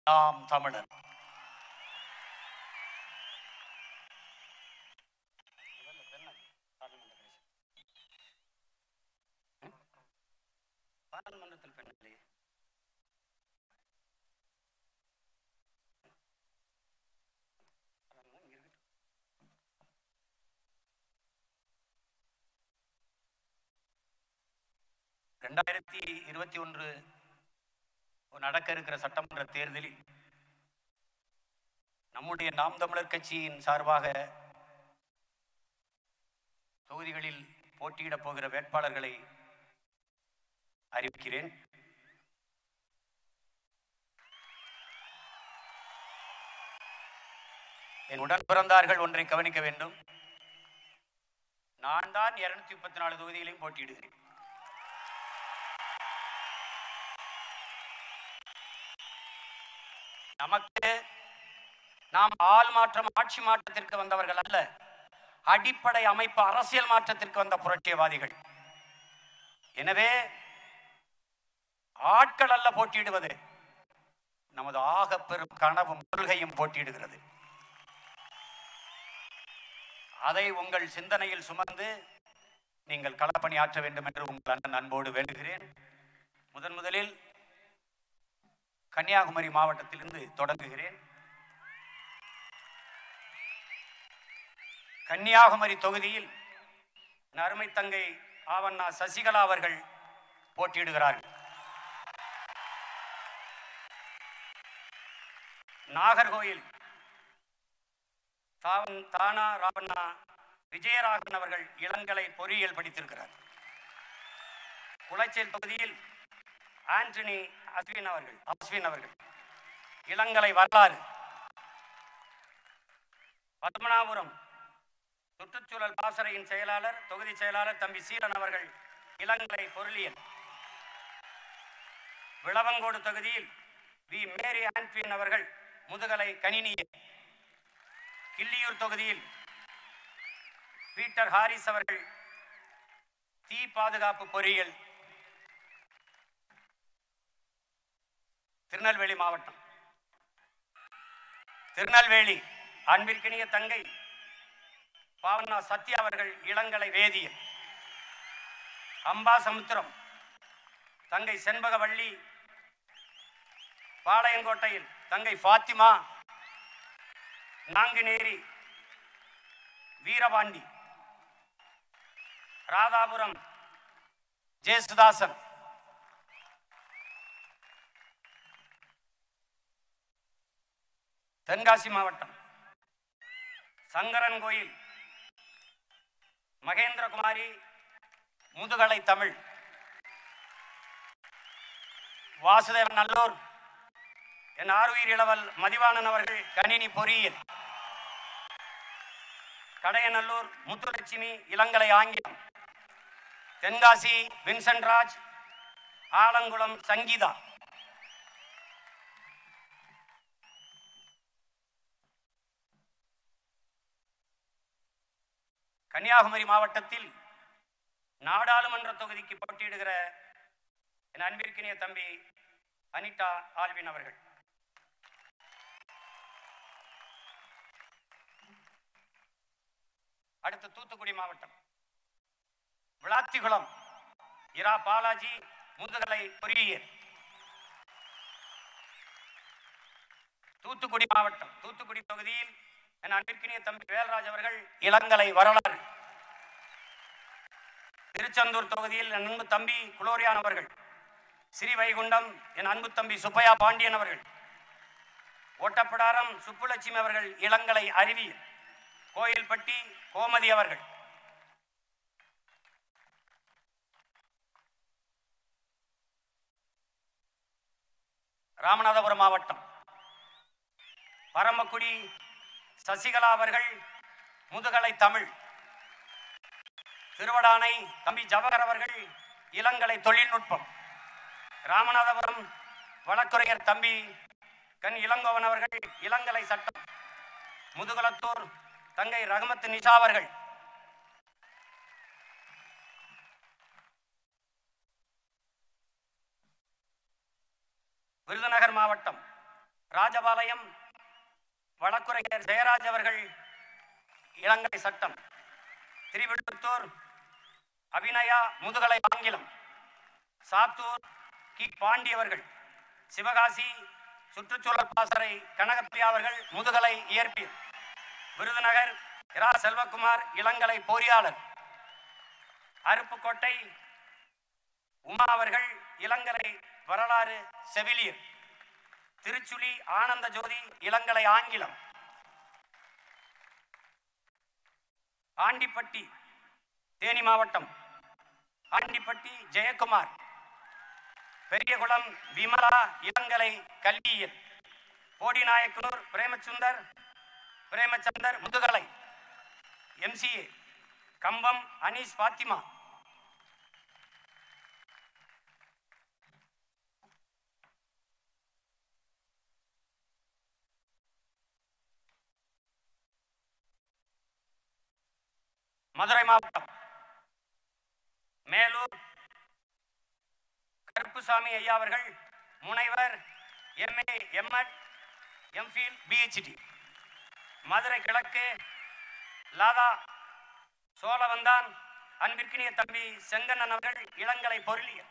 நாம் தமிழர் பாராளுமன்றத்தில் பெண் இல்லையே ரெண்டாயிரத்தி இருபத்தி ஒன்று நடக்க இருக்கிற சட்டமன்ற தேர்தலில் நம்முடைய நாம் தமிழர் கட்சியின் சார்பாக தொகுதிகளில் போட்டியிடப் போகிற வேட்பாளர்களை அறிவிக்கிறேன் என் உடன் பிறந்தார்கள் ஒன்றை கவனிக்க வேண்டும் நான் தான் இருநூத்தி முப்பத்தி நாலு தொகுதிகளையும் போட்டியிடுகிறேன் நமக்கு நாம் ஆள் மாற்றம் ஆட்சி மாற்றத்திற்கு வந்தவர்கள் அல்ல அடிப்படை அமைப்பு அரசியல் மாற்றத்திற்கு வந்த புரட்சியவாதிகள் எனவே ஆட்கள் அல்ல போட்டியிடுவது நமது ஆக பெரும் கனவும் கொள்கையும் போட்டியிடுகிறது அதை உங்கள் சிந்தனையில் சுமந்து நீங்கள் களப்பணி ஆற்ற வேண்டும் என்று உங்கள் அண்ணன் அன்போடு வேண்டுகிறேன் முதன் முதலில் கன்னியாகுமரி மாவட்டத்திலிருந்து தொடங்குகிறேன் கன்னியாகுமரி தொகுதியில் என் அருமை தங்கை ஆவண்ணா சசிகலா அவர்கள் போட்டியிடுகிறார்கள் நாகர்கோயில் தாவன் தானா ராவண்ணா விஜயராகவன் அவர்கள் இளங்கலை பொறியியல் படித்திருக்கிறார் குளச்சல் தொகுதியில் ஆண்டனி அஸ்வின் அவர்கள் அஸ்வின் அவர்கள் இளங்கலை வரலாறு பத்மநாபுரம் சுற்றுச்சூழல் பாசறையின் செயலாளர் தொகுதி செயலாளர் தம்பி சீலன் அவர்கள் இளங்கலை பொருளியல் விளவங்கோடு தொகுதியில் வி மேரி ஆண்ட்வின் அவர்கள் முதுகலை கணினியல் கிள்ளியூர் தொகுதியில் பீட்டர் ஹாரிஸ் அவர்கள் தீ பாதுகாப்பு பொறியியல் திருநெல்வேலி மாவட்டம் திருநெல்வேலி அன்பிற்கினிய தங்கை பாவனா சத்யா அவர்கள் இளங்கலை வேதியியல் அம்பாசமுத்திரம் தங்கை செண்பகவள்ளி பாளையங்கோட்டையில் தங்கை ஃபாத்திமா நாங்குநேரி வீரபாண்டி ராதாபுரம் ஜேசுதாசன் தென்காசி மாவட்டம் சங்கரன் கோயில் மகேந்திரகுமாரி முதுகலை தமிழ் வாசுதேவன் நல்லூர் என் ஆறுயிர் இளவல் மதிவாணன் அவர்கள் கணினி பொறியியல் கடையநல்லூர் முத்துலட்சுமி இளங்கலை ஆங்கிலம் தென்காசி வின்சென்ட் ராஜ் ஆலங்குளம் சங்கீதா கன்னியாகுமரி மாவட்டத்தில் நாடாளுமன்ற தொகுதிக்கு போட்டியிடுகிற என் அன்பிற்கினிய தம்பி அனிதா ஆல்வின் அவர்கள் அடுத்து தூத்துக்குடி மாவட்டம் விளாத்திகுளம் இரா பாலாஜி முதுகலை பொறியியல் தூத்துக்குடி மாவட்டம் தூத்துக்குடி தொகுதியில் என் அன்பிற்கினிய தம்பி வேல்ராஜ் அவர்கள் இளங்கலை வரலாறு திருச்செந்தூர் தொகுதியில் என் அன்பு தம்பி குளோரியான் அவர்கள் ஸ்ரீவைகுண்டம் என் அன்பு தம்பி சுப்பையா பாண்டியன் அவர்கள் ஓட்டப்பிடாரம் சுப்புலட்சுமி அவர்கள் இளங்கலை அறிவியல் கோயில்பட்டி கோமதி அவர்கள் ராமநாதபுரம் மாவட்டம் பரமக்குடி சசிகலா அவர்கள் முதுகலை தமிழ் திருவடானை தம்பி ஜவஹர் அவர்கள் இளங்கலை தொழில்நுட்பம் ராமநாதபுரம் வழக்குரையர் தம்பி கண் இளங்கோவன் அவர்கள் இளங்கலை சட்டம் முதுகுளத்தூர் தங்கை ரஹமத் நிஷா அவர்கள் விருதுநகர் மாவட்டம் ராஜபாளையம் வழக்குரைஞர் ஜெயராஜ் அவர்கள் இளங்கலை சட்டம் திருவிழுத்தூர் அபிநயா முதுகலை ஆங்கிலம் சாத்தூர் கி பாண்டி அவர்கள் சிவகாசி சுற்றுச்சூழல் பாசறை கனகப்பிரியா அவர்கள் முதுகலை இயற்பியல் விருதுநகர் இரா செல்வகுமார் இளங்கலை பொறியாளர் அருப்புக்கோட்டை உமா அவர்கள் இளங்கலை வரலாறு செவிலியர் திருச்சுழி ஆனந்த ஜோதி இளங்கலை ஆங்கிலம் ஆண்டிப்பட்டி தேனி மாவட்டம் ஆண்டிப்பட்டி ஜெயக்குமார் பெரியகுளம் விமலா இளங்கலை கல்வியியல் போடிநாயக்கனூர் பிரேமசுந்தர் பிரேமச்சந்தர் முதுகலை எம்சிஏ கம்பம் அனீஸ் பாத்திமா மதுரை மாவட்டம் மேலூர் கருப்புசாமி ஐயா அவர்கள் முனைவர் MA MEd MPhil PhD Madurai கிழக்கு லாதா சோழவந்தான் அன்பிற்கினிய தம்பி செங்கண்ணன் அவர்கள் இளங்கலை பொருளியல்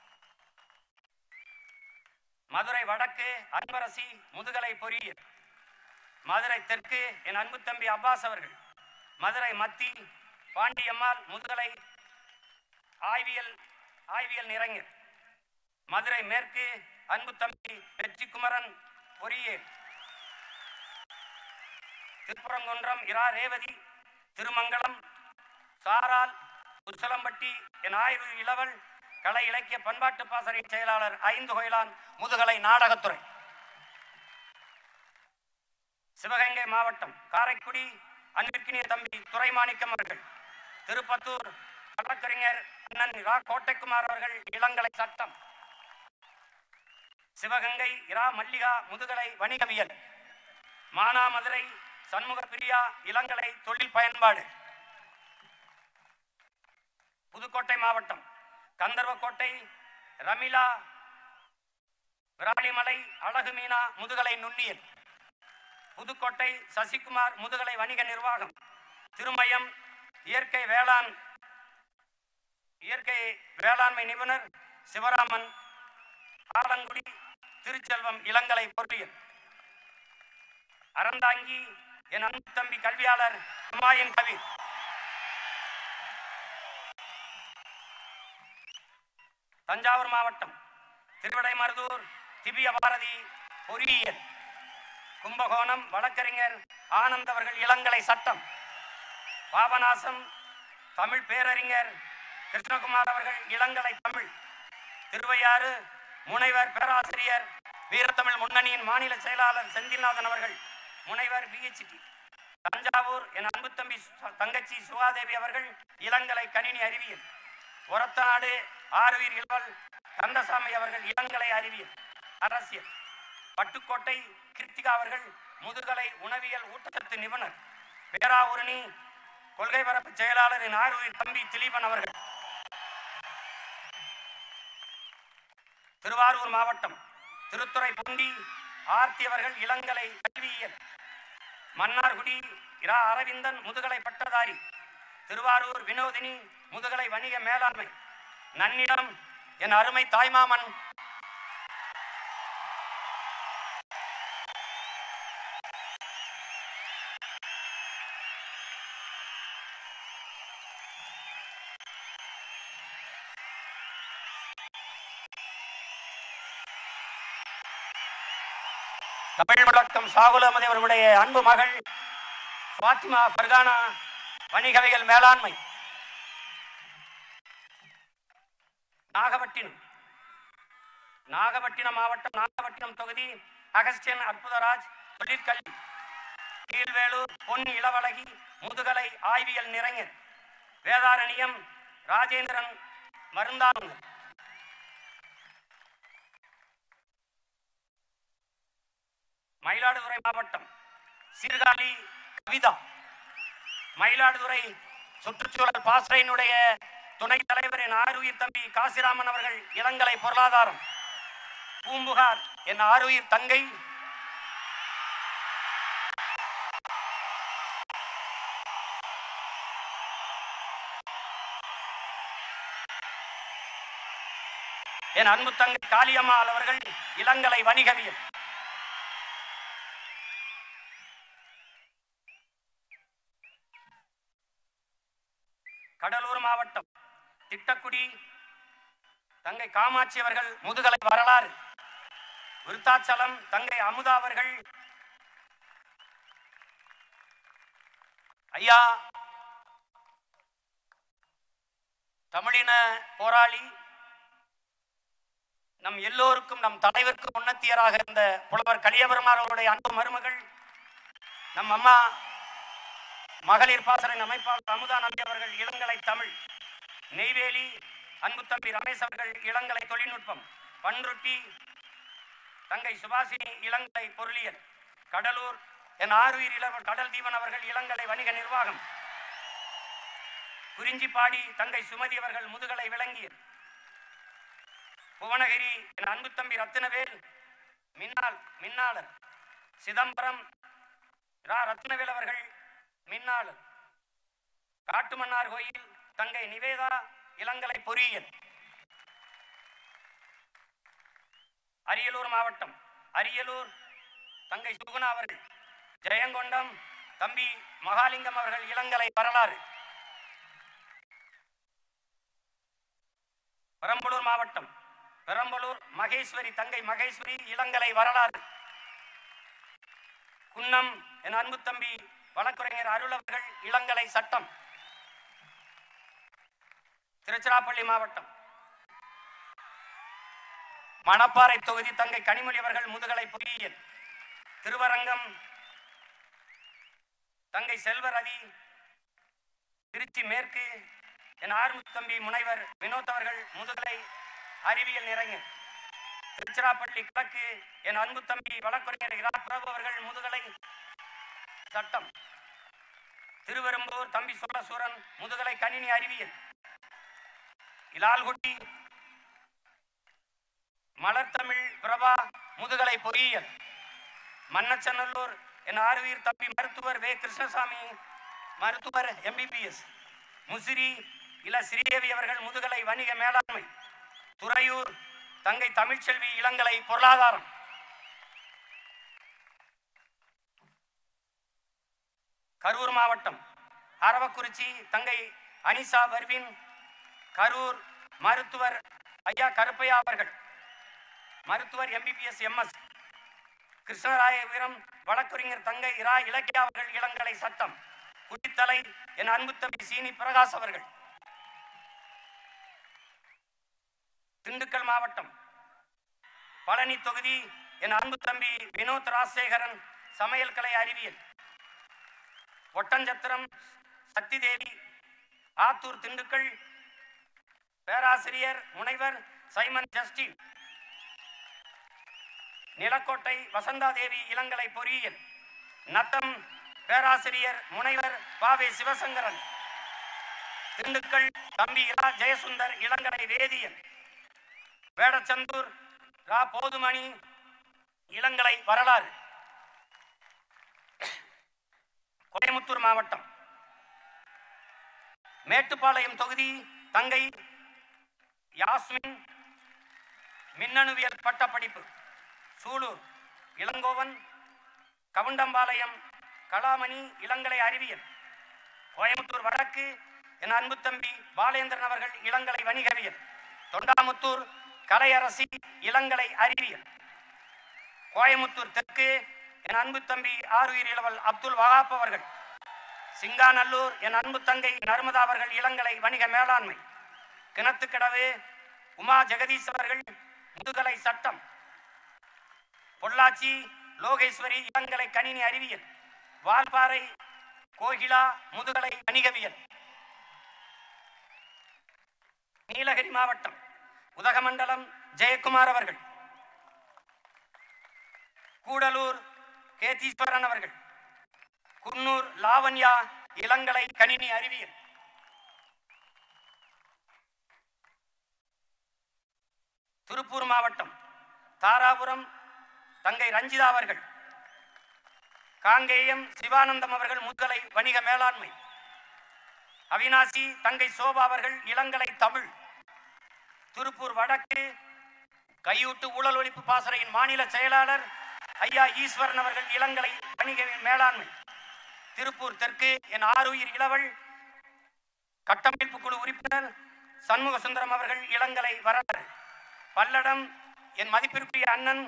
மதுரை வடக்கு அன்பரசி முதுகலை பொறியியல் மதுரை தெற்கு என் அன்பு தம்பி அப்பாஸ் அவர்கள் மதுரை மத்தி பாண்டியம்மாள் முதுகலை ஆய்வியல் ஆய்வியல் நிறைஞர் மதுரை மேற்கு அன்பு தம்பி வெற்றிக்குமரன் பொறியியல் திருப்பரங்குன்றம் இரா ரேவதி திருமங்கலம் சாரால் உசலம்பட்டி என் ஆய்வு இளவல் கலை இலக்கிய பண்பாட்டு பாசறை செயலாளர் ஐந்து கொயிலான் முதுகலை நாடகத்துறை சிவகங்கை மாவட்டம் காரைக்குடி அன்பிற்கினிய தம்பி துரைமாணிக்கம் அவர்கள் திருப்பத்தூர் வழக்கறிஞர் அண்ணன் இரா கோட்டைக்குமார் அவர்கள் இளங்கலை சட்டம் சிவகங்கை இரா மல்லிகா முதுகலை வணிகவியல் மானாமதுரை சண்முக பிரியா இளங்கலை தொழில் பயன்பாடு புதுக்கோட்டை மாவட்டம் கந்தர்வக்கோட்டை ரமிளா விராலிமலை அழகு மீனா முதுகலை நுண்ணியல் புதுக்கோட்டை சசிகுமார் முதுகலை வணிக நிர்வாகம் திருமயம் இயற்கை வேளாண் இயற்கை வேளாண்மை நிபுணர் சிவராமன் ஆலங்குடி திருச்செல்வம் இளங்கலை பொறியியல் அறந்தாங்கி என் அன்பு தம்பி கல்வியாளர் ஹுமாயூன் கபீர் தஞ்சாவூர் மாவட்டம் திருவிடைமருதூர் திவ்ய பாரதி பொறியியல் கும்பகோணம் வழக்கறிஞர் ஆனந்த் அவர்கள் இளங்கலை சட்டம் பாபநாசம் தமிழ் பேரறிஞர் கிருஷ்ணகுமார் அவர்கள் இளங்கலை தமிழ் திருவையாறு முனைவர் பேராசிரியர் வீரத்தமிழ் முன்னணியின் மாநில செயலாளர் செந்தில்நாதன் அவர்கள் முனைவர் பிஹெச்டி தஞ்சாவூர் என் அன்பு தம்பி சு- தங்கச்சி சுகாதேவி அவர்கள் இளங்கலை கணினி அறிவியல் ஒரத்தநாடு ஆறுவீர் இளவல் கந்தசாமி அவர்கள் இளங்கலை அறிவியல் அரசியல் பட்டுக்கோட்டை கிருத்திகா அவர்கள் முதுகலை உணவியல் ஊட்டச்சத்து நிபுணர் பேராவூரணி கொள்கை பரப்பு செயலாளரின் ஆறுவீர் தம்பி திலீபன் அவர்கள் திருவாரூர் மாவட்டம் திருத்துறைப்பூண்டி ஆர்த்தி அவர்கள் இளங்கலை கல்வியியல் மன்னார்குடி இரா அரவிந்தன் முதுகலை பட்டதாரி திருவாரூர் வினோதினி முதுகலை வணிக மேலாண்மை நன்னிடம் என் அருமை தாய்மாமன் தமிழ் வழக்கம் சாகுல் அகமது அவர்களுடைய அன்பு மகள் ஃபாத்திமா ஃபர்கானா வணிகவியல் மேலாண்மை நாகப்பட்டினம் நாகப்பட்டினம் மாவட்டம் நாகப்பட்டினம் தொகுதி அகஸ்டியன் அற்புதராஜ் தொழிற்கல்வி கீழ்வேலூர் பொன் இளவழகி முதுகலை ஆய்வியல் நிறைஞர் வேதாரண்யம் ராஜேந்திரன் மருந்தாளுநர் மயிலாடுதுறை மாவட்டம் சீர்காழி கவிதா மயிலாடுதுறை சுற்றுச்சூழல் பாசறையினுடைய துணைத் தலைவர் என் ஆறுயிர் தம்பி காசிராமன் அவர்கள் இளங்கலை பொருளாதாரம் பூம்புகார் என் ஆறுயிர் தங்கை என் அன்பு தங்கை காளியம்மாள் அவர்கள் இளங்கலை வணிகவியல் கடலூர் மாவட்டம் திட்டக்குடி தங்கை காமாட்சி அவர்கள் முதுகலை வரலாறு விருத்தாச்சலம் தங்கை அமுதா அவர்கள் ஐயா தமிழின போராளி நம் எல்லோருக்கும் நம் தலைவருக்கும் முன்னத்தியராக இருந்த புலவர் கலியபெருமாள் அவருடைய அன்பு மருமகள் நம் அம்மா மகளிர் பாசறையின் அமைப்பாளர் அமுதா நம்பி அவர்கள் இளங்கலை தமிழ் நெய்வேலி அன்பு தம்பி ரமேஷ் அவர்கள் இளங்கலை தொழில்நுட்பம் பன்ருட்டி தங்கை சுபாசினி இளங்கலை பொருளியல் கடலூர் என் ஆறுயிர் இளவர் கடல் தீவன் அவர்கள் இளங்கலை வணிக நிர்வாகம் குறிஞ்சிப்பாடி தங்கை சுமதி அவர்கள் முதுகலை விளங்கியல் புவனகிரி என் அன்பு தம்பி ரத்தினவேல் மின்னாள் மின்னாளர் சிதம்பரம் ரா ரத்னவேல் அவர்கள் மின்னாளர் காட்டுமன்னார் கோயில் தங்கை நிவேதா இளங்கலை பொறியியல் அரியலூர் மாவட்டம் அரியலூர் தங்கை சுகுணா அவர்கள் ஜெயங்கொண்டம் தம்பி மகாலிங்கம் அவர்கள் இளங்கலை வரலாறு பெரம்பலூர் மாவட்டம் பெரம்பலூர் மகேஸ்வரி தங்கை மகேஸ்வரி இளங்கலை வரலாறு குன்னம் என் அன்பு தம்பி வழக்குரைஞர் அருள் அவர்கள் இளங்கலை சட்டம் திருச்சிராப்பள்ளி மாவட்டம் மணப்பாறை தொகுதி தங்கை கனிமொழி அவர்கள் முதுகலை பொறியியல் திருவரங்கம் தங்கை செல்வரதி திருச்சி மேற்கு என் ஆர்முத் தம்பி முனைவர் வினோத் அவர்கள் முதுகலை அறிவியல் நிறைஞர் திருச்சிராப்பள்ளி கிழக்கு என் அன்பு தம்பி வழக்குரைஞர் இரா பிரபு அவர்கள் முதுகலை சட்டம் திருவெரும்பூர் தம்பி சோழசூரன் முதுகலை கணினி அறிவியல் இலால்குடி மலர்தமிழ் பிரபா முதுகலை பொறியியல் மன்னச்சநல்லூர் என் ஆறுவீர் தம்பி மருத்துவர் வே கிருஷ்ணசாமி மருத்துவர் எம்பிபிஎஸ் முசிறி இள ஸ்ரீதேவி அவர்கள் முதுகலை வணிக மேலாண்மை துறையூர் தங்கை தமிழ்ச்செல்வி இளங்கலை பொருளாதாரம் கரூர் மாவட்டம் அரவக்குறிச்சி தங்கை அனிசா பர்வின் கரூர் மருத்துவர் ஐயா கருப்பையா அவர்கள் மருத்துவர் எம்பிபிஎஸ் எம்எஸ் கிருஷ்ணராயபுரம் வழக்கறிஞர் தங்கை இரா இலக்கியா அவர்கள் இளங்கலை சட்டம் குடித்தலை என் அன்பு தம்பி சீனி பிரகாஷ் அவர்கள் திண்டுக்கல் மாவட்டம் பழனி தொகுதி என் அன்பு தம்பி வினோத் ராஜசேகரன் சமையல் கலை அறிவியல் ஒட்டஞ்சத்திரம் சக்திதேவி ஆத்தூர் திண்டுக்கல் பேராசிரியர் முனைவர் சைமன் ஜஸ்டின் நிலக்கோட்டை வசந்தாதேவி இளங்கலை பொறியியல் நத்தம் பேராசிரியர் முனைவர் பாவே சிவசங்கரன் திண்டுக்கல் தம்பி இரா ஜெயசுந்தர் இளங்கலை வேதியியல் வேடச்சந்தூர் ரா போதுமணி இளங்கலை வரலாறு கோயமுத்தூர் மாவட்டம் மேட்டுப்பாளையம் தொகுதி தங்கை யாஸ்மின் மின்னணுவியல் பட்டப்படிப்பு சூலூர் இளங்கோவன் கவுண்டம்பாளையம் கலாமணி இளங்கலை அறிவியல் கோயமுத்தூர் வடக்கு என் அன்பு தம்பி பாலேந்திரன் அவர்கள் இளங்கலை வணிகவியல் தொண்டாமுத்தூர் கலையரசி இளங்கலை அறிவியல் கோயமுத்தூர் தெற்கு என் அன்பு தம்பி ஆறுயிர் இளவல் அப்துல் வகாப் அவர்கள் சிங்காநல்லூர் என் அன்பு தங்கை நர்மதா அவர்கள் இளங்கலை வணிக மேலாண்மை கிணத்துக்கடவு உமா ஜெகதீஷ் அவர்கள் முதுகலை சட்டம் பொள்ளாச்சி லோகேஸ்வரி இளங்கலை கணினி அறிவியல் வால்பாறை கோகிலா முதுகலை வணிகவியல் நீலகிரி மாவட்டம் உதகமண்டலம் ஜெயக்குமார் அவர்கள் கூடலூர் கேதீஸ்வரன் அவர்கள் குன்னூர் லாவண்யா இளங்கலை கணினி அறிவியல் திருப்பூர் மாவட்டம் தாராபுரம் தங்கை ரஞ்சிதா அவர்கள் காங்கேயம் சிவானந்தம் அவர்கள் முதுகலை வணிக மேலாண்மை அவினாசி தங்கை சோபா அவர்கள் இளங்கலை தமிழ் திருப்பூர் வடக்கு கையூட்டு ஊழல் ஒழிப்பு பாசறையின் மாநில செயலாளர் ஐயா ஈஸ்வரன் அவர்கள் இளங்கலை வணிக மேலாண்மை திருப்பூர் தெற்கு என் ஆறுயிர் இளவல் கட்டமைப்பு குழு உறுப்பினர் சண்முக சுந்தரம் அவர்கள் இளங்கலை வரலாறு பல்லடம் என் மதிப்பிற்குரிய அண்ணன்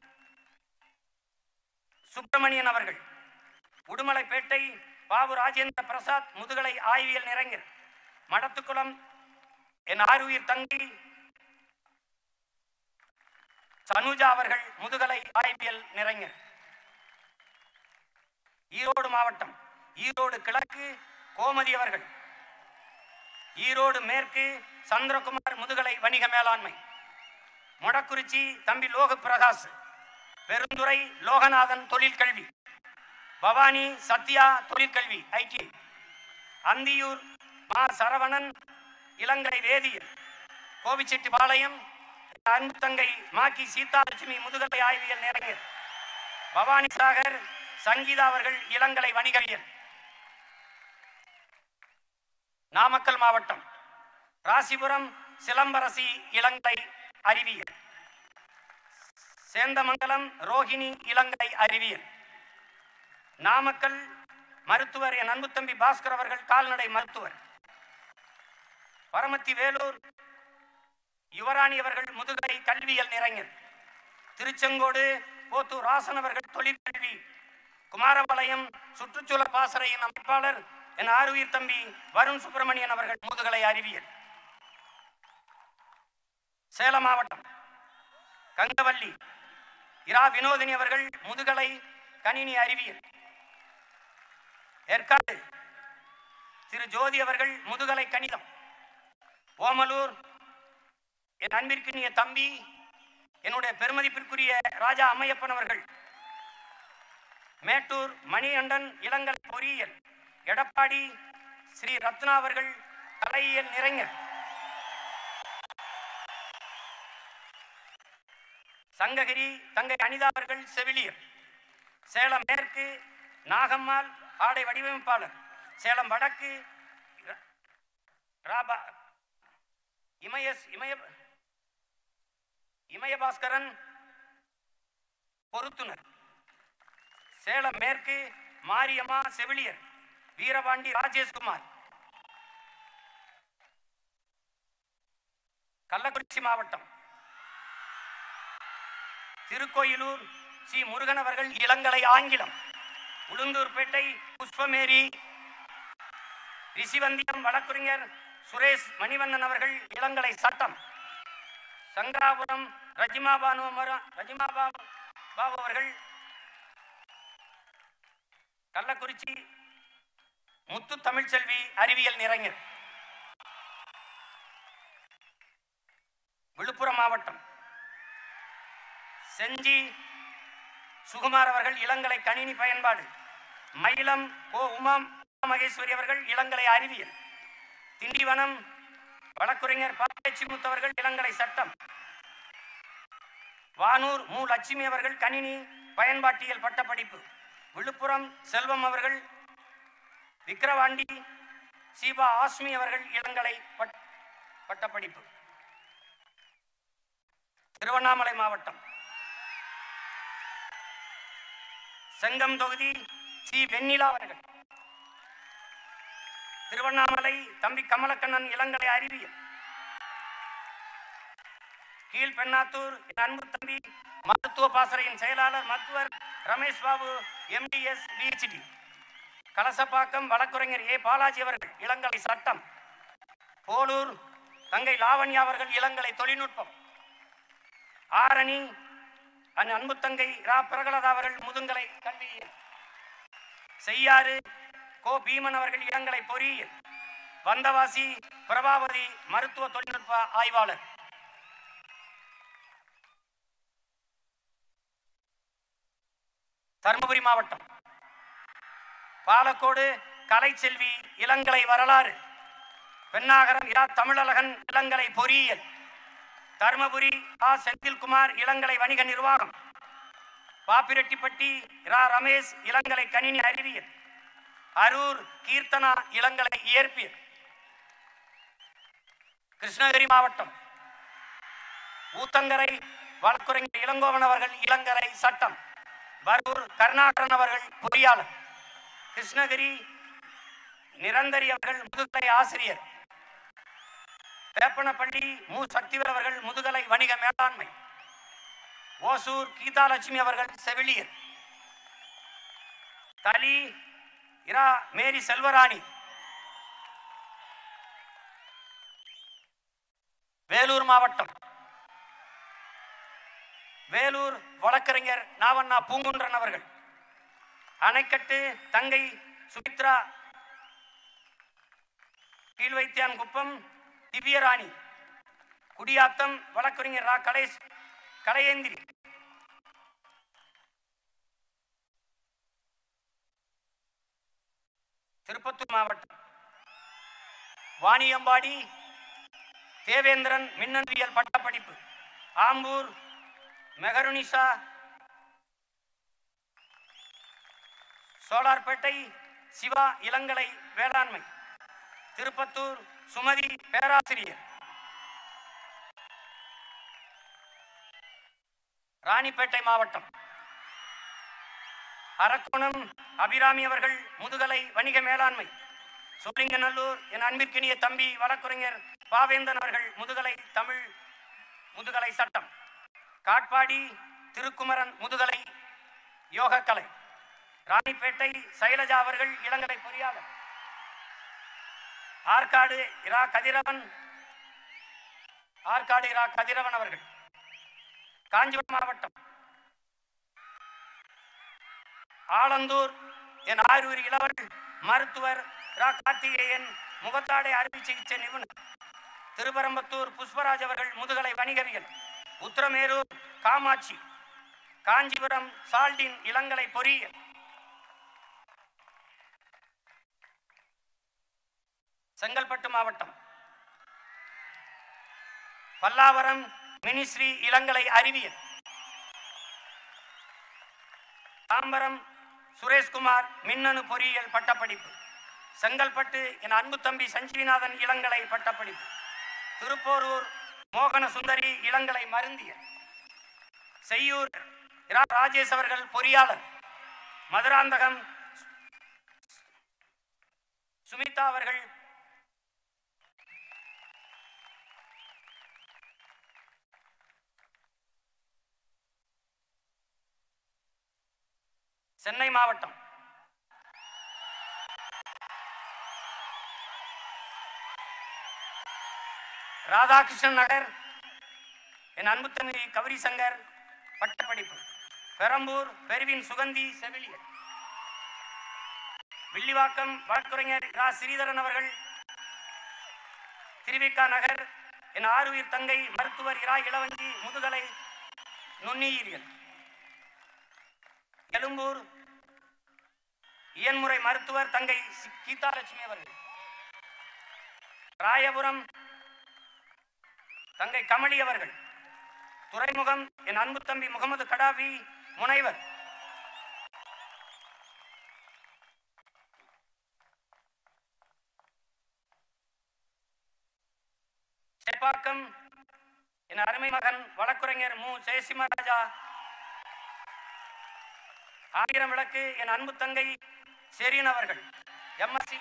சுப்பிரமணியன் அவர்கள் உடுமலைப்பேட்டை பாபு ராஜேந்திர பிரசாத் முதுகலை ஆய்வியல் நிறைஞர் மடத்துக்குளம் என் ஆறுயிர் தங்கி சனுஜா அவர்கள் முதுகலை ஆய்வியல் நிறைஞர் ஈரோடு மாவட்டம் ஈரோடு கிழக்கு கோமதி அவர்கள் ஈரோடு மேற்கு சந்திரகுமார் முதுகலை வணிக மேலாண்மை மொடக்குறிச்சி தம்பி லோக பிரகாஷ் பெருந்துறை லோகநாதன் தொழிற்கல்வி பவானி சத்யா தொழிற்கல்வி ஐடி அந்தியூர் மா சரவணன் இளங்கலை வேதியியல் கோபிச்செட்டிப்பாளையம் அன்பு தங்கை மாக்கி சீதாலட்சுமி முதுகலை ஆய்வியல் நிறைஞர் பவானி சாகர் சங்கீதா அவர்கள் இளங்கலை வணிகவியல் நாமக்கல் மாவட்டம் ராசிபுரம் சிலம்பரசி இளங்கலை அறிவியல் சேந்தமங்கலம் ரோஹிணி இளங்கலை அறிவியல் நாமக்கல் மருத்துவர் என் அன்பு தம்பி பாஸ்கர் அவர்கள் கால்நடை மருத்துவர் பரமத்தி வேலூர் யுவராணி அவர்கள் முதுகலை கல்வியல் நிறைஞர் திருச்செங்கோடு போத்தூர் ராசன் அவர்கள் தொழிற்கல்வி குமாரபாளையம் சுற்றுச்சூழல் பாசறையின் அமைப்பாளர் என் ஆறுயிர் தம்பி வருண் சுப்பிரமணியன் அவர்கள் முதுகலை அறிவியல் சேலம் மாவட்டம் கங்கவல்லி இரா வினோதினி அவர்கள் முதுகலை கணினி அறிவியல் ஏற்காடு திரு ஜோதி அவர்கள் முதுகலை கணிதம் ஓமலூர் என் அன்பிற்கினிய தம்பி என்னுடைய பெருமதிப்பிற்குரிய ராஜா அம்மையப்பன் அவர்கள் மேட்டூர் மணிகண்டன் இளங்கலை பொறியியல் எடப்பாடி ஸ்ரீ ரத்னா அவர்கள் கலையியல் நிறைஞர் சங்ககிரி தங்கை அனிதா அவர்கள் செவிலியர் சேலம் மேற்கு நாகம்மாள் ஆடை வடிவமைப்பாளர் சேலம் வடக்கு ர- ராபா இமயஸ் இமய இமயபாஸ்கரன் பொருத்துனர் சேலம் மேற்கு மாரியம்மா செவிலியர் வீரபாண்டி ராஜேஷ்குமார் கள்ளக்குறிச்சி மாவட்டம் திருக்கோயிலூர் சி முருகன் அவர்கள் இளங்கலை ஆங்கிலம் உளுந்தூர்பேட்டை புஷ்பமேரி ரிஷிவந்தியம் வழக்குரைஞர் சுரேஷ் மணிவண்ணன் அவர்கள் இளங்கலை சட்டம் சங்கராபுரம் ரஜிமா பானு மர- ரஜிமா பாபு பாபு அவர்கள் கள்ளக்குறிச்சி முத்து தமிழ்ச்செல்வி அறிவியல் நிறைஞர் விழுப்புரம் மாவட்டம் செஞ்சி சுகுமார் அவர்கள் இளங்கலை கணினி பயன்பாடு மயிலம் ஓ உமா மகேஸ்வரி அவர்கள் இளங்கலை அறிவியல் திண்டிவனம் வழக்குரைஞர் பாச்சிமுத்து அவர்கள் இளங்கலை சட்டம் வானூர் மு லட்சுமி அவர்கள் கணினி பயன்பாட்டியல் பட்டப்படிப்பு விழுப்புரம் செல்வம் அவர்கள் விக்கிரவாண்டி சீபா ஆஸ்மி அவர்கள் இளங்கலை பட்- பட்டப்படிப்பு திருவண்ணாமலை மாவட்டம் செங்கம் தொகுதி சி வெண்ணிலா அவர்கள் திருவண்ணாமலை தம்பி கமலக்கண்ணன் இளங்கலை அறிவியல் கீழ்பெண்ணாத்தூர் என் அன்பு தம்பி மருத்துவ பாசறையின் செயலாளர் மருத்துவர் ரமேஷ் பாபு எம்டிஎஸ் பிஹெச்டி கலசப்பாக்கம் வழக்குரைஞர் ஏ பாலாஜி அவர்கள் இளங்கலை சட்டம் போலூர் தங்கை லாவண்யா அவர்கள் இளங்கலை தொழில்நுட்பம் ஆரணி அன் அன்பு தங்கை ரா பிரகலதா அவர்கள் முதுங்கலை கல்வியியல் செய்யாறு கோ பீமன் அவர்கள் இளங்கலை பொறியியல் வந்தவாசி பிரபாவதி மருத்துவ தொழில்நுட்ப ஆய்வாளர் தருமபுரி மாவட்டம் பாலக்கோடு கலைச்செல்வி இளங்கலை வரலாறு பெண்ணாகரம் இரா தமிழழகன் இளங்கலை பொறியியல் தருமபுரி ஆ செந்தில்குமார் இளங்கலை வணிக நிர்வாகம் பாப்பிரெட்டிப்பட்டி ரா ரமேஷ் இளங்கலை கணினி அறிவியல் அரூர் கீர்த்தனா இளங்கலை இயற்பியல் கிருஷ்ணகிரி மாவட்டம் ஊத்தங்கரை வழக்குரைஞர் இளங்கோவன் அவர்கள் இளங்கலை சட்டம் பரூர் கருணாகரன் அவர்கள் பொறியாளர் கிருஷ்ணகிரி நிரந்தரி அவர்கள் முதுகலை ஆசிரியர் வேப்பனப்பள்ளி மு சக்திவேல் அவர்கள் முதுகலை வணிக மேலாண்மை ஓசூர் கீதாலட்சுமி அவர்கள் செவிலியர் தலி இரா மேரி செல்வராணி வேலூர் மாவட்டம் வேலூர் வழக்கறிஞர் நாவண்ணா பூங்குன்றன் அவர்கள் அணைக்கட்டு தங்கை சுமித்ரா கீழ்வைத்தியான் குப்பம் திவ்யராணி குடியாத்தம் வழக்கறிஞர் ரா கலை கலையேந்திரி திருப்பத்தூர் மாவட்டம் வாணியம்பாடி தேவேந்திரன் மின்னணுவியல் பட்டப்படிப்பு ஆம்பூர் மெகருனிசா சோலார்பேட்டை சிவா இளங்கலை வேளாண்மை திருப்பத்தூர் சுமதி பேராசிரியர் ராணிப்பேட்டை மாவட்டம் அரக்கோணம் அபிராமி அவர்கள் முதுகலை வணிக மேலாண்மை சோழிங்கநல்லூர் என் அன்பிற்கினிய தம்பி வழக்குரைஞர் பாவேந்தன் அவர்கள் முதுகலை தமிழ் முதுகலை சட்டம் காட்பாடி திருக்குமரன் முதுகலை யோகக்கலை ராணிப்பேட்டை சைலஜா அவர்கள் இளங்கலை பொறியாளர் ஆற்காடு இரா கதிரவன் ஆற்காடு இரா கதிரவன் அவர்கள் காஞ்சிபுரம் மாவட்டம் ஆலந்தூர் என் ஆரூர் இளவல் மருத்துவர் ரா கார்த்திகேயன் முகத்தாடை அறுவை சிகிச்சை நிபுணர் திருப்பரம்பத்தூர் புஷ்பராஜ் அவர்கள் முதுகலை வணிகவியல் உத்திரமேரூர் காமாட்சி காஞ்சிபுரம் சால்டின் இளங்கலை பொறியியல் செங்கல்பட்டு மாவட்டம் பல்லாவரம் மினிஸ்ரீ இளங்கலை அறிவியல் தாம்பரம் சுரேஷ்குமார் மின்னணு பொறியியல் பட்டப்படிப்பு செங்கல்பட்டு என் அன்பு தம்பி சஞ்சீவிநாதன் இளங்கலை பட்டப்படிப்பு திருப்போரூர் மோகன சுந்தரி இளங்கலை மருந்தியல் செய்யூர் இரா ராஜேஷ் அவர்கள் பொறியாளர் மதுராந்தகம் சுமிதா அவர்கள் சென்னை மாவட்டம் ராதாகிருஷ்ணன் நகர் என் அன்பு தம்பி கௌரி சங்கர் பட்டப்படிப்பு பெரம்பூர் பெருவின் சுகந்தி செவிலியர் வில்லிவாக்கம் வழக்குரைஞர் ரா ஸ்ரீதரன் அவர்கள் திருவிக்கா நகர் என் ஆறுயிர் தங்கை மருத்துவர் இரா இளவஞ்சி முதுகலை நுண்ணுயிரியல் எழும்பூர் இயன்முறை மருத்துவர் தங்கை சி- கீதாலட்சுமி அவர்கள் ராயபுரம் தங்கை கமலி அவர்கள் துறைமுகம் என் அன்பு தம்பி முகமது கடாவி முனைவர் சேப்பாக்கம் என் அருமை மகன் வழக்குரைஞர் மு ஜெயசிம்மராஜா ஆயிரம் விளக்கு என் அன்பு தங்கை செரீன் அவர்கள் எம்எஸ்சி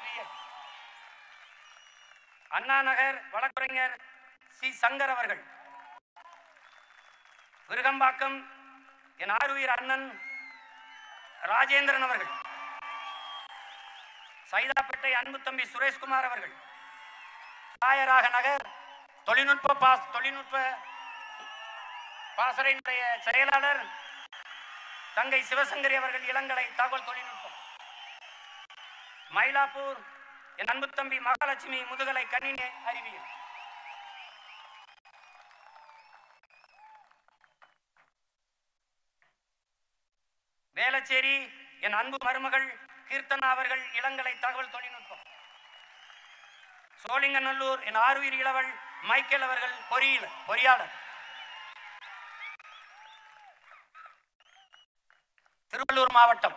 அண்ணா நகர் வழக்குரைஞர் சி சங்கர் அவர்கள் விருகம்பாக்கம் என் ஆறுயிர் அண்ணன் ராஜேந்திரன் அவர்கள் சைதாப்பேட்டை அன்பு தம்பி சுரேஷ்குமார் அவர்கள் ராயராக நகர் தொழில்நுட்ப பாஸ் தொழில்நுட்ப பாசறையினுடைய செயலாளர் தங்கை சிவசங்கரி அவர்கள் இளங்கலை தகவல் தொழில்நுட்பம் மயிலாப்பூர் என் அன்பு தம்பி மகாலட்சுமி முதுகலை கணினி அறிவியல் வேளச்சேரி என் அன்பு மருமகள் கீர்த்தனா அவர்கள் இளங்கலை தகவல் தொழில்நுட்பம் சோழிங்கநல்லூர் என் ஆறுயிர் இளவல் மைக்கேல் அவர்கள் பொறியியல் பொறியாளர் திருவள்ளூர் மாவட்டம்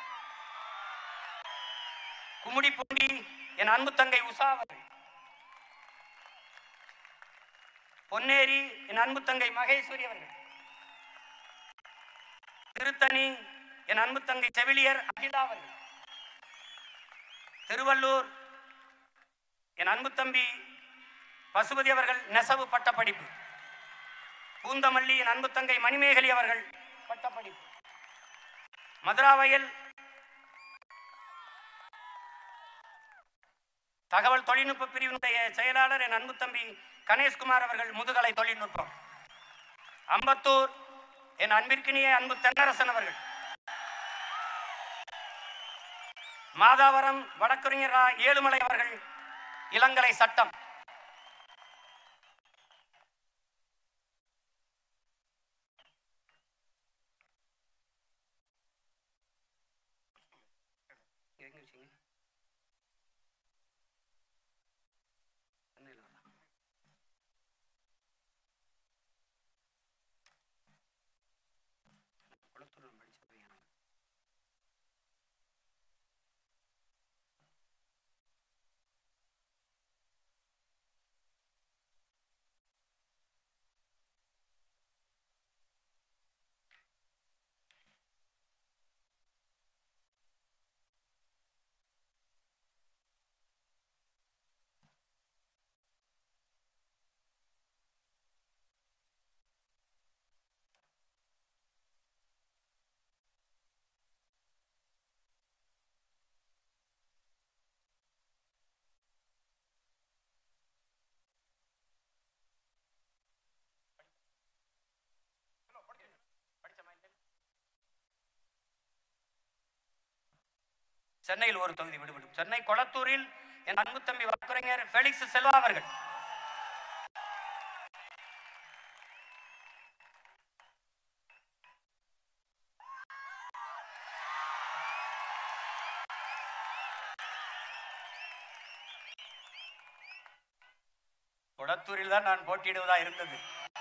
கும்மிடிப்பூண்டி என் அன்பு தங்கை உஷா அவர்கள் பொன்னேரி என் அன்பு தங்கை மகேஸ்வரி அவர்கள் திருத்தணி என் அன்பு தங்கை செவிலியர் அகிலா அவர்கள் திருவள்ளூர் என் அன்பு தம்பி பசுபதி அவர்கள் நெசவு பட்டப்படிப்பு பூந்தமல்லி என் அன்பு தங்கை மணிமேகலி அவர்கள் பட்டப்படிப்பு மதுராவயல் தகவல் தொழில்நுட்ப பிரிவினுடைய செயலாளர் என் அன்பு தம்பி கணேஷ்குமார் அவர்கள் முதுகலை தொழில்நுட்பம் அம்பத்தூர் என் அன்பிற்கினிய அன்பு தென்னரசன் அவர்கள் மாதாவரம் வழக்கறிஞர் ரா. ஏழுமலை அவர்கள் இளங்கலை சட்டம் எங்க வச்சீங்க? சென்னையில வரலாம். குளத்தூர்ல படிச்ச பையன் அவன். சென்னையில் ஒரு தொகுதி விடுபடும் சென்னை கொளத்தூரில் என் அன்பு தம்பி வழக்கறிஞர் ஃபெலிக்ஸ் செல்வா அவர்கள் கொளத்தூரில் தான் நான் போட்டியிடுவதா இருந்தது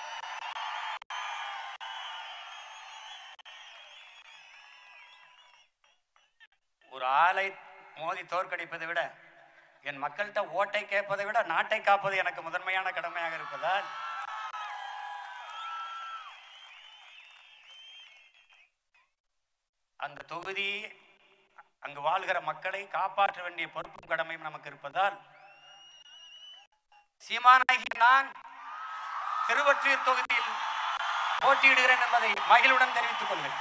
ஒரு ஆளை மோதி தோற்கடிப்பதை விட என் மக்கள்கிட்ட ஓட்டை கேட்பதை விட நாட்டை காப்பது எனக்கு முதன்மையான கடமையாக இருப்பதால் அந்த தொகுதி அங்கு வாழ்கிற மக்களை காப்பாற்ற வேண்டிய பொறுப்பும் கடமையும் நமக்கு இருப்பதால் சீமானாகி நான் திருவொற்றியூர் தொகுதியில் போட்டியிடுகிறேன் என்பதை மகிழ்வுடன் தெரிவித்துக் கொள்கிறேன்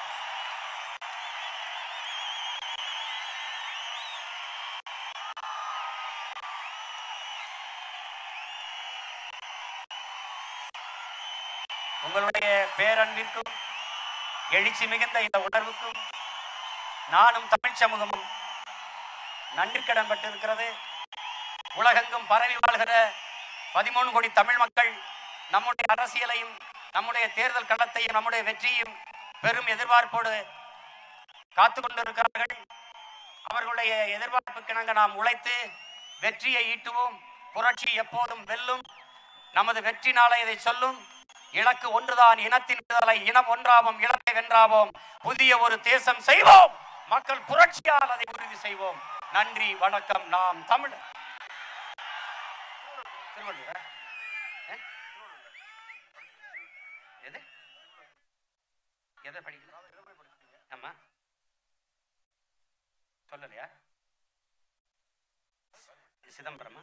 உங்களுடைய பேரன்பிற்கும் எழுச்சி மிகுந்த இந்த உணர்வுக்கும் நானும் தமிழ் சமூகமும் நன்றி கடன் பட்டிருக்கிறது உலகெங்கும் பரவி வாழ்கிற பதிமூணு கோடி தமிழ் மக்கள் நம்முடைய அரசியலையும் நம்முடைய தேர்தல் களத்தையும் நம்முடைய வெற்றியும் பெரும் எதிர்பார்ப்போடு காத்து கொண்டிருக்கிறார்கள் அவர்களுடைய எதிர்பார்ப்புக்கிணங்க நாம் உழைத்து வெற்றியை ஈட்டுவோம் புரட்சி எப்போதும் வெல்லும் நமது வெற்றி நாளை இதை சொல்லும் இலக்கு ஒன்றுதான் இனத்தின் விடுதலை இனம் ஒன்றாவோம் இலக்கை வென்றாவோம் புதிய ஒரு தேசம் செய்வோம் மக்கள் புரட்சியால் அதை உறுதி செய்வோம் நன்றி வணக்கம் நாம் தமிழ் திருவள்ளுவர் ஆ? எது எதை படிக்கணும் ஆமா சொல்லலையா சிதம்பரமா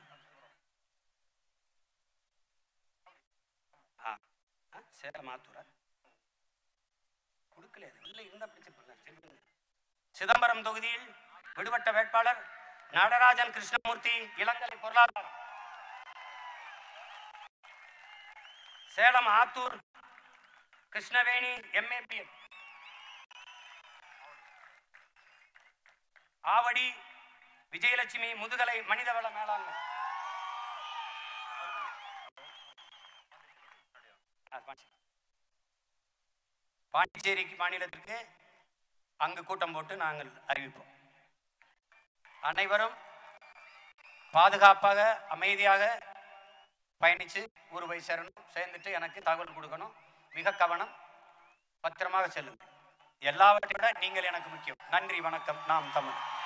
ஆ ஆ, சேலம் ஆத்தூரா கொடுக்கல அது உள்ள இருந்தா பிடிச்சிருப்பல சரி விடுங்க. சிதம்பரம் தொகுதியில் விடுபட்ட வேட்பாளர் நடராஜன் கிருஷ்ணமூர்த்தி இளங்கலை பொருளாதாரம் சேலம் ஆத்தூர் கிருஷ்ணவேணி எம்ஏபிஎல் ஆவடி விஜயலட்சுமி முதுகலை மனிதவள மேலாண்மை ஆ, பாண்டி- பாண்டிச்சேரிக்கு மாநிலத்திற்கு அங்கு கூட்டம் போட்டு நாங்கள் அறிவிப்போம் அனைவரும் பாதுகாப்பாக அமைதியாக பயணித்து ஊர் போய் சேரணும் சேர்ந்துட்டு எனக்கு தகவல் கொடுக்கணும் மிக கவனம் பத்திரமாக செல்லுங்கள் எல்லாவற்றை விட நீங்கள் எனக்கு முக்கியம் நன்றி வணக்கம் நாம் தமிழ்